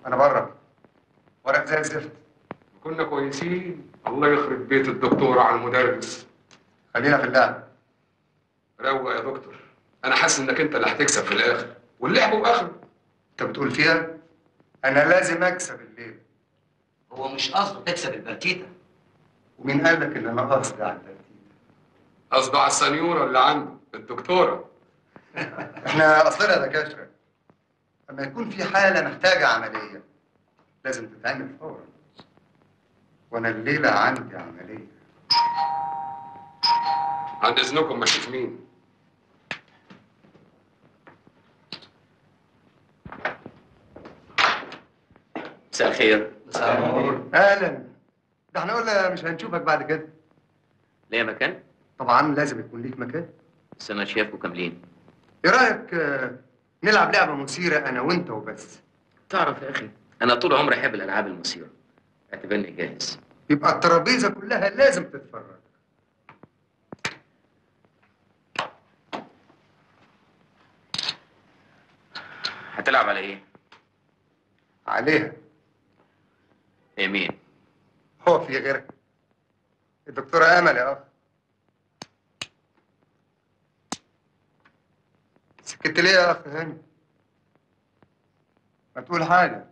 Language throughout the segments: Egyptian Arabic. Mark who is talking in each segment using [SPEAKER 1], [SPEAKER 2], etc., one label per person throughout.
[SPEAKER 1] انا بره ورق زي الزفت
[SPEAKER 2] كنا كويسين الله يخرب بيت الدكتور على المدرس
[SPEAKER 1] خلينا في اللعب
[SPEAKER 2] روق يا دكتور انا حاسس انك انت اللي هتكسب في الاخر واللعب واخره
[SPEAKER 1] انت بتقول فيها انا لازم اكسب الليل
[SPEAKER 3] هو مش قصده تكسب البرتيتا
[SPEAKER 1] ومين قال لك ان انا قصدي على الترتيب
[SPEAKER 2] قصده على السنيوره اللي عنده الدكتوره
[SPEAKER 1] احنا اصلنا دكاتره لما يكون في حاله محتاجه عمليه لازم تتعمل فورا وانا الليله عندي عمليه
[SPEAKER 2] عند اذنكم ما اشوف مين
[SPEAKER 4] مساء الخير
[SPEAKER 1] اهلا ده احنا قلنا مش هنشوفك بعد كده
[SPEAKER 4] ليا مكان
[SPEAKER 1] طبعا لازم يكون ليك مكان
[SPEAKER 4] بس انا شايفكم كاملين
[SPEAKER 1] ايه رايك آه، نلعب لعبه مثيره انا وانت وبس
[SPEAKER 4] تعرف يا اخي انا طول عمري احب الالعاب المثيره اعتبرني جاهز
[SPEAKER 1] يبقى الترابيزه كلها لازم تتفرج
[SPEAKER 4] هتلعب على ايه
[SPEAKER 1] عليها
[SPEAKER 4] يمين
[SPEAKER 1] هو في غيرك الدكتوره امل يا اخ سكت ليه يا اخ هاني ما تقول حاجه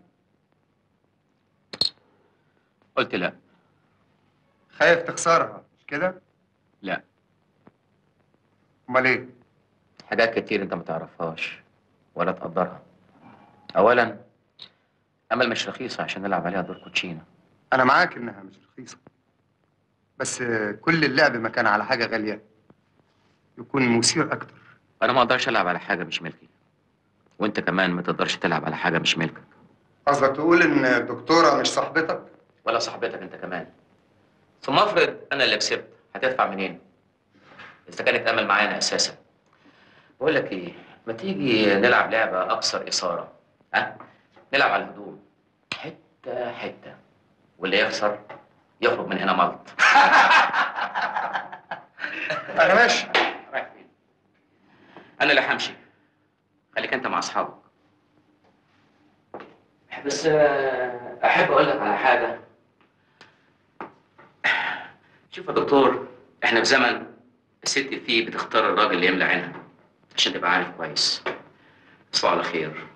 [SPEAKER 4] قلت لا
[SPEAKER 1] خايف تخسرها مش كده
[SPEAKER 4] لا
[SPEAKER 1] امال ايه
[SPEAKER 4] حاجات كتير انت ما تعرفهاش ولا تقدرها اولا امل مش رخيصه عشان نلعب عليها دور كوتشينه
[SPEAKER 1] انا معاك انها مش رخيصه بس آه، كل اللعب ما كان على حاجه غاليه يكون مثير اكتر
[SPEAKER 4] انا ما اقدرش العب على حاجه مش ملكي وانت كمان ما تقدرش تلعب على حاجه مش ملكك
[SPEAKER 1] قصدك تقول ان الدكتوره مش صاحبتك
[SPEAKER 4] ولا صاحبتك انت كمان ثم افرض انا اللي كسبت هتدفع منين اذا كانت امل معانا اساسا بقول لك ايه ما تيجي نلعب لعبه اكثر اثاره ها نلعب على الهدوم حته حته واللي يخسر يخرج من هنا ملط
[SPEAKER 1] انا ماشي
[SPEAKER 4] رايح فين انا اللي همشي خليك انت مع اصحابك بس آه، احب اقول لك على حاجه شوف يا دكتور احنا في زمن الست فيه بتختار الراجل اللي يملى عينها عشان تبقى عارف كويس تصبحوا على خير